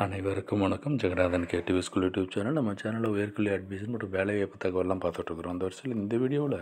அனைவருக்கும் வணக்கம் Jaganathan KTV school YouTube channel நம்ம சேனலில் உயர்கல்வி அட்மிஷன் மற்றும் வேலைவாய்ப்பு தகவல்லாம் பார்த்துட்ருக்குறோம் அந்த வருஷத்தில் இந்த வீடியோவில்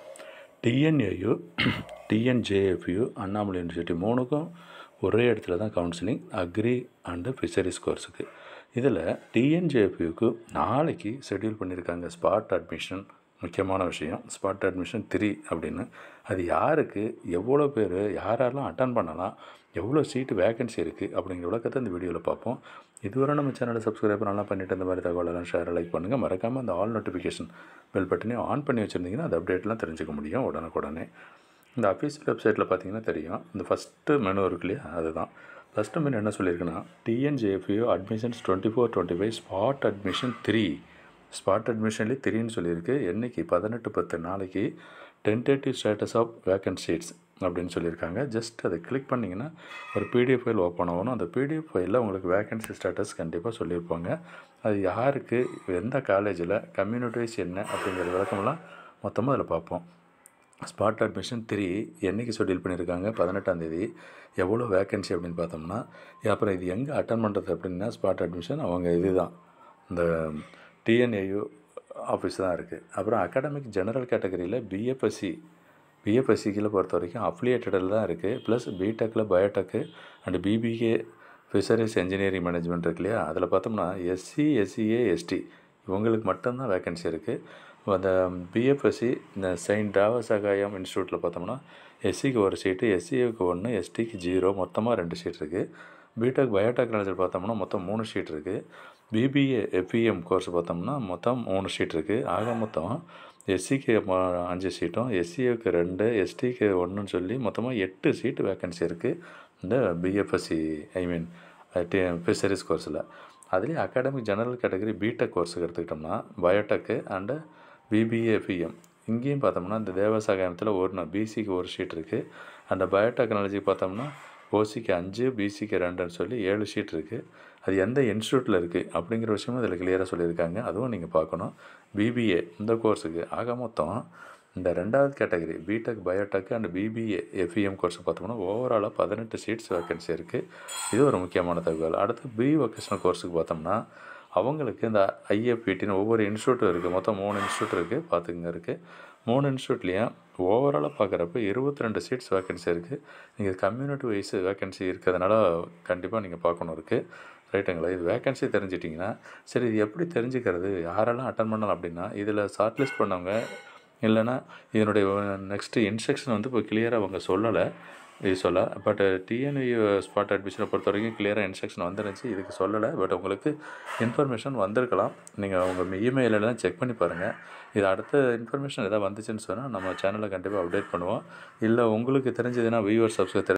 டிஎன்ஏயு டிஎன்ஜேஎஃப்யூ அண்ணாமலை யூனிவர்சிட்டி மூணுக்கும் ஒரே இடத்துல தான் கவுன்சிலிங் அக்ரி அண்டு ஃபிஷரிஸ் கோர்ஸுக்கு இதில் டிஎன்ஜேஎஃப்யூக்கு நாளைக்கு ஷெட்யூல் பண்ணியிருக்காங்க ஸ்பாட் அட்மிஷன் முக்கியமான விஷயம் ஸ்பாட் அட்மிஷன் த்ரீ அப்படின்னு அது யாருக்கு எவ்வளோ பேர் யாரெல்லாம் அட்டன் பண்ணலாம் எவ்வளோ சீட்டு வேகன்சி இருக்குது அப்படிங்கிற விளக்கத்தை இந்த வீடியோவில் பார்ப்போம் இதுவரை நம்ம சேனலை சப்ஸ்கிரைப் நல்லா பண்ணிவிட்டு இந்த மாதிரி தகவலெல்லாம் ஷேர் லைக் பண்ணுங்கள் மறக்காமல் அந்த ஆல் நோட்டிஃபிகேஷன் பெல் பட்டனையும் ஆன் பண்ணி வச்சுருந்தீங்கன்னா அந்த அப்டேட்லாம் தெரிஞ்சுக்க முடியும் உடனுக்குடனே இந்த அஃபீஷியல் வெப்சைட்டில் பார்த்தீங்கன்னா தெரியும் இந்த ஃபஸ்ட்டு மெனு இருக்கு இல்லையா அதுதான் ஃபஸ்ட்டு மெனு என்ன சொல்லியிருக்குன்னா TNJFU admissions twenty four twenty five spot admission three spot அட்மிஷன்லேயே த்ரீன்னு சொல்லியிருக்கு என்னைக்கு பதினெட்டு பத்து நாளைக்கு tentative status of vacant seats அப்படின்னு சொல்லியிருக்காங்க ஜஸ்ட் அதை கிளிக் பண்ணிங்கன்னா ஒரு பிடிஎஃப் ஃபைல் ஓப்பன் ஆகணும் அந்த பிடிஎஃப் ஃபைலில் உங்களுக்கு வேக்கன்சி ஸ்டேட்டஸ் கண்டிப்பாக சொல்லியிருப்பாங்க அது யாருக்கு எந்த காலேஜில் கம்யூனிட்டி வைஸ் என்ன அப்படிங்கிற விளக்கமெல்லாம் மொத்தமாக அதில் பார்ப்போம் ஸ்பாட் அட்மிஷன் த்ரீ என்றைக்கு ஷெட்யூல் பண்ணியிருக்காங்க பதினெட்டாந்தேதி எவ்வளோ வேக்கன்சி அப்படின்னு பார்த்தோம்னா அப்புறம் இது எங்கே அட்டன் பண்ணுறது அப்படின்னா ஸ்பாட் அட்மிஷன் அவங்க இதுதான் இந்த டிஎன்ஏயு ஆஃபீஸ் தான் இருக்குது அப்புறம் அகாடமிக் ஜெனரல் கேட்டகரியில் பிஎஃப்எஸ்சி பிஎஃப்எஸ்சிக்கில் பொறுத்த வரைக்கும் அஃபிலியேட்டடில் தான் இருக்குது ப்ளஸ் பிடெக்கில் biotech and BBA fisheries engineering management இருக்கு இல்லையா அதில் பார்த்தோம்னா எஸ்சி எஸ்சிஏ எஸ்டி இவங்களுக்கு மட்டும்தான் வேக்கன்சி இருக்குது அந்த பிஎஃப்எஸ்சி இந்த செயின்ட் ராவசகாயம் இன்ஸ்டியூட்டில் பார்த்தோம்னா எஸ்சிக்கு ஒரு சீட்டு எஸ்சிஏக்கு ஒன்று எஸ்டிக்கு ஜீரோ மொத்தமாக ரெண்டு சீட் இருக்குது பிடெக் பயோடெக்னாலஜி பார்த்தோம்னா மொத்தம் மூணு ஷீட் இருக்குது பிபிஏ எஃப்இஎம் கோர்ஸ் பார்த்தோம்னா மொத்தம் மூணு ஷீட் இருக்குது ஆக மொத்தம் எஸ்சிக்கு அஞ்சு சீட்டும் எஸ்சிஏக்கு ரெண்டு எஸ்டிக்கு ஒன்றுன்னு சொல்லி மொத்தமாக எட்டு சீட்டு வேக்கன்சி இருக்குது இந்த BFSc I mean the fisheries கோர்ஸில் அதுலேயும் அகாடமிக் ஜெனரல் கேட்டகரி பிடெக் கோர்ஸுக்கு எடுத்துக்கிட்டோம்னா பயோடெக்கு அண்டு பிபிஏபிஎம் இங்கேயும் பார்த்தோம்னா இந்த தேவசாகாயத்தில் ஒரு பிசிக்கு ஒரு ஷீட் இருக்குது அந்த பயோடெக்னாலஜி பார்த்தோம்னா ஓசிக்கு அஞ்சு பிசிக்கு ரெண்டுன்னு சொல்லி ஏழு ஷீட் இருக்குது அது எந்த இன்ஸ்டியூட்டில் இருக்குது அப்படிங்கிற விஷயமும் இதில் கிளியராக சொல்லியிருக்காங்க அதுவும் நீங்கள் பார்க்கணும் பிபிஏ இந்த கோர்ஸுக்கு ஆக மொத்தம் இந்த ரெண்டாவது category BTech biotech and BBA FEM course பார்த்தோம்னா ஓவராலாக பதினெட்டு சீட்ஸ் வேக்கன்சி இருக்குது இது ஒரு முக்கியமான தகவல் அடுத்து பி வொக்கேஷனல் கோர்ஸுக்கு பார்த்தோம்னா அவங்களுக்கு இந்த ஐஎஃப்பிடின்னு ஒவ்வொரு இன்ஸ்டியூட்டும் இருக்குது மொத்தம் மூணு இன்ஸ்டியூட் இருக்குது பார்த்துங்க இருக்குது மூணு இன்ஸ்டியூட்லேயும் ஓவராலாக பார்க்குறப்ப இருபத்தி ரெண்டு சீட்ஸ் வேக்கன்சி இருக்குது நீங்கள் கம்யூனிட்டி வைஸ் வேக்கன்சி இருக்கிறதுனால கண்டிப்பாக நீங்கள் பார்க்கணும் இருக்குது ரைட்டுங்களா இது வேக்கன்சி தெரிஞ்சிட்டிங்கன்னா சரி இது எப்படி தெரிஞ்சுக்கிறது யாரெல்லாம் அட்டன் பண்ணலாம் அப்படின்னா இதில் ஷார்ட் லிஸ்ட் பண்ணவங்க இல்லைன்னா இதனுடைய நெக்ஸ்ட்டு இன்ஸ்ட்ரக்ஷன் வந்து இப்போ கிளியராக அவங்க சொல்லலை இது சொல்ல பட் டிஎன்யூ ஸ்பாட் அட்மிஷனை பொறுத்த வரைக்கும் கிளியராக இன்ஸ்ட்ரக்ஷன் வந்துருந்துச்சு இதுக்கு சொல்லலை பட் உங்களுக்கு இன்ஃபர்மேஷன் வந்திருக்கலாம் நீங்கள் உங்கள் இமெயிலெல்லாம் செக் பண்ணி பாருங்கள் இது அடுத்த இன்ஃபர்மேஷன் எதாவது வந்துச்சுன்னு சொன்னால் நம்ம சேனலில் கண்டிப்பாக அப்டேட் பண்ணுவோம் இல்லை உங்களுக்கு தெரிஞ்சதுன்னா வியூவர் சப்ஸ்கிரைப்